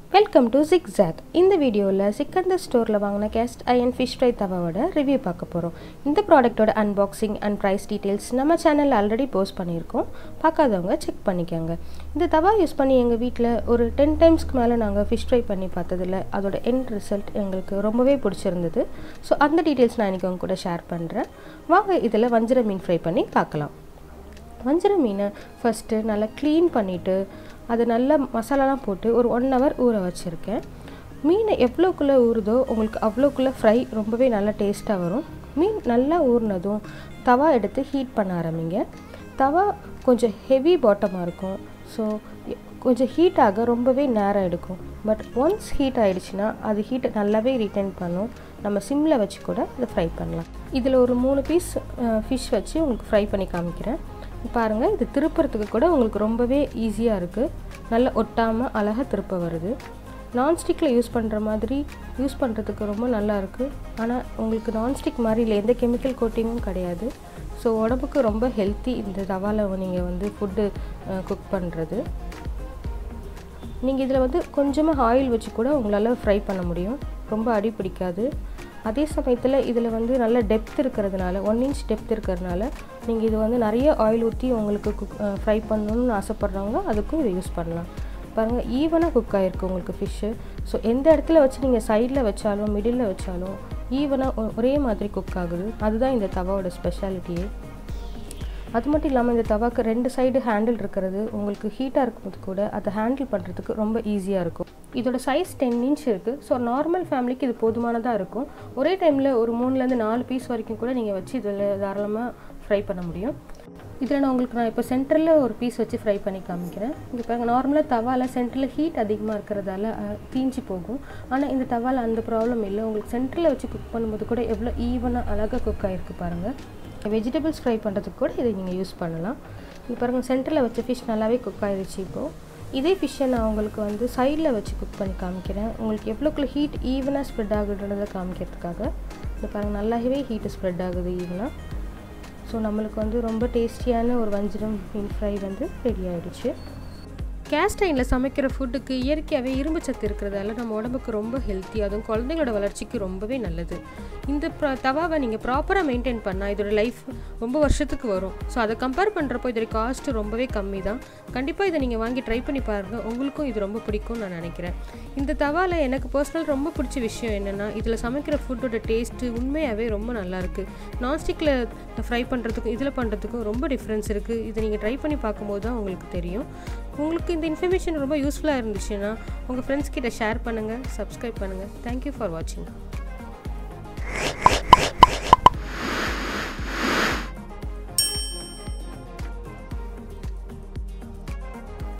welcome to six jack இந்த வீடியோவில் சிக்கந்தர் ஸ்டோரில் வாங்கின கேஸ்ட் அயன் ஃபிஷ் ஃப்ரை தவாவோட ரிவ்யூ பார்க்க போகிறோம் இந்த ப்ராடக்ட்டோட அன்பாக்சிங் அண்ட் ப்ரைஸ் டீட்டெயில்ஸ் நம்ம சேனலில் ஆல்ரெடி போஸ்ட் பண்ணியிருக்கோம் பார்க்காதவங்க செக் பண்ணிக்கோங்க இந்த தவா யூஸ் பண்ணி எங்கள் வீட்டில் ஒரு டென் டைம்ஸ்க்கு மேலே நாங்கள் ஃபிஷ் ஃப்ரை பண்ணி பார்த்ததில் அதோட எண்ட் ரிசல்ட் எங்களுக்கு ரொம்பவே பிடிச்சிருந்தது ஸோ அந்த டீட்டெயில்ஸ் நான் இன்றைக்கி உங்க கூட ஷேர் பண்ணுறேன் வாங்க இதில் வஞ்சிர மீன் ஃப்ரை பண்ணி பார்க்கலாம் வஞ்சிர மீனை ஃபஸ்ட்டு நல்லா க்ளீன் பண்ணிவிட்டு அது நல்லா மசாலாலாம் போட்டு ஒரு ஒன் ஹவர் ஊற வச்சுருக்கேன் மீன் எவ்வளோக்குள்ளே ஊறுதோ உங்களுக்கு அவ்வளோக்குள்ளே ஃப்ரை ரொம்பவே நல்லா டேஸ்ட்டாக வரும் மீன் நல்லா ஊறினதும் தவா எடுத்து ஹீட் பண்ண ஆரம்பிங்க தவா கொஞ்சம் ஹெவி பாட்டமாக இருக்கும் ஸோ கொஞ்சம் ஹீட் ஆக ரொம்பவே நேரம் எடுக்கும் பட் ஒன்ஸ் ஹீட் ஆகிடுச்சுன்னா அது ஹீட்டை நல்லாவே ரிட்டைன் பண்ணும் நம்ம சிம்மில் வச்சு கூட அதை ஃப்ரை பண்ணலாம் இதில் ஒரு மூணு பீஸ் ஃபிஷ் வச்சு உங்களுக்கு ஃப்ரை பண்ணி காமிக்கிறேன் பாருங்கள் இது திருப்புறதுக்கு கூட உங்களுக்கு ரொம்பவே ஈஸியாக இருக்குது நல்லா ஒட்டாமல் அழகாக திருப்ப வருது நான்ஸ்டிக்கில் யூஸ் பண்ணுற மாதிரி யூஸ் பண்ணுறதுக்கு ரொம்ப நல்லா இருக்குது ஆனால் உங்களுக்கு நான்ஸ்டிக் மாதிரி இல்லை எந்த கெமிக்கல் கோட்டிங்கும் கிடையாது ஸோ உடம்புக்கு ரொம்ப ஹெல்த்தி இந்த தவாவில் நீங்கள் வந்து ஃபுட்டு குக் பண்ணுறது நீங்கள் இதில் வந்து கொஞ்சமாக ஆயில் வச்சு கூட உங்களால் ஃப்ரை பண்ண முடியும் ரொம்ப அடி பிடிக்காது அதே சமயத்தில் இதில் வந்து நல்ல டெப்த் இருக்கிறதுனால ஒன் இன்ச் டெப்த் இருக்கிறதுனால நீங்கள் இது வந்து நிறைய ஆயில் ஊற்றி உங்களுக்கு குக் ஃப்ரை பண்ணணும்னு ஆசைப்பட்றவங்க அதுக்கும் இதை யூஸ் பண்ணலாம் பாருங்கள் ஈவனாக குக் ஆகிருக்கு உங்களுக்கு ஃபிஷ்ஷு ஸோ எந்த இடத்துல வச்சு நீங்கள் சைடில் வச்சாலும் மிடில் வச்சாலும் ஈவனாக ஒரே மாதிரி குக் ஆகுது அதுதான் இந்த தவாவோட ஸ்பெஷாலிட்டியே அது மட்டும் இல்லாமல் இந்த தவாக்கு ரெண்டு சைடு ஹேண்டில் இருக்கிறது உங்களுக்கு ஹீட்டாக இருக்கும்போது கூட அதை ஹேண்டில் பண்ணுறதுக்கு ரொம்ப ஈஸியாக இருக்கும் இதோட சைஸ் டென் இன்ச் இருக்குது ஸோ நார்மல் ஃபேமிலிக்கு இது போதுமானதாக இருக்கும் ஒரே டைமில் ஒரு மூணுலேருந்து நாலு பீஸ் வரைக்கும் கூட நீங்கள் வச்சு இதில் தாராளமாக ஃப்ரை பண்ண முடியும் இதில் நான் உங்களுக்கு நான் இப்போ சென்டரில் ஒரு பீஸ் வச்சு ஃப்ரை பண்ணி காமிக்கிறேன் இங்கே பாருங்கள் நார்மலாக தவாவில் சென்டரில் ஹீட் அதிகமாக இருக்கிறதால தீஞ்சு போகும் ஆனால் இந்த தவாவில் அந்த ப்ராப்ளம் இல்லை உங்களுக்கு சென்டரில் வச்சு குக் பண்ணும்போது கூட எவ்வளோ ஈவனாக அழகாக குக் ஆகிருக்கு பாருங்கள் வெஜிடபிள்ஸ் ஃப்ரை பண்ணுறதுக்கு கூட இதை நீங்கள் யூஸ் பண்ணலாம் இப்போ பாருங்கள் சென்டரில் வச்ச ஃபிஷ் நல்லாவே குக் ஆகிடுச்சு இப்போது இதே ஃபிஷ்ஷை நான் உங்களுக்கு வந்து சைடில் வச்சு குக் பண்ணி காமிக்கிறேன் உங்களுக்கு எவ்வளோக்குள்ள ஹீட் ஈவனாக ஸ்ப்ரெட் ஆகுதுன்றதை காமிக்கிறதுக்காக இந்த பாருங்கள் நல்லாவே ஹீட்டு ஸ்ப்ரெட் ஆகுது ஈவனாக ஸோ நம்மளுக்கு வந்து ரொம்ப டேஸ்டியான ஒரு வஞ்சிரம் மீன் ஃப்ரை வந்து ரெடி ஆகிடுச்சு கேஸ்ட் அயனில் சமைக்கிற ஃபுட்டுக்கு இயற்கையாகவே இரும்பு சத்து இருக்கிறதால நம்ம உடம்புக்கு ரொம்ப ஹெல்த்தி அதுவும் குழந்தைங்களோட வளர்ச்சிக்கு ரொம்பவே நல்லது இந்த ப்ரா தவாவை நீங்கள் ப்ராப்பராக மெயின்டைன் பண்ணால் இதோட லைஃப் ரொம்ப வருஷத்துக்கு வரும் ஸோ அதை கம்பேர் பண்ணுறப்போ இதோட காஸ்ட்டு ரொம்பவே கம்மி தான் கண்டிப்பாக இதை நீங்கள் வாங்கி ட்ரை பண்ணி பாருங்கள் உங்களுக்கும் இது ரொம்ப பிடிக்கும்னு நான் நினைக்கிறேன் இந்த தவாவில் எனக்கு பர்சனல் ரொம்ப பிடிச்ச விஷயம் என்னென்னா இதில் சமைக்கிற ஃபுட்டோட டேஸ்ட்டு உண்மையாகவே ரொம்ப நல்லாயிருக்கு நான்ஸ்டிக்கில் ஃப்ரை பண்ணுறதுக்கும் இதில் பண்ணுறதுக்கும் ரொம்ப டிஃப்ரென்ஸ் இருக்குது இதை நீங்கள் ட்ரை பண்ணி பார்க்கும்போது தான் உங்களுக்கு தெரியும் உங்களுக்கு இந்த இன்ஃபர்மேஷன் ரொம்ப யூஸ்ஃபுல்லாக இருந்துச்சுன்னா உங்கள் ஃப்ரெண்ட்ஸ் கிட்ட ஷேர் பண்ணுங்கள் சப்ஸ்கிரைப் பண்ணுங்கள் தேங்க்யூ ஃபார் வாட்சிங்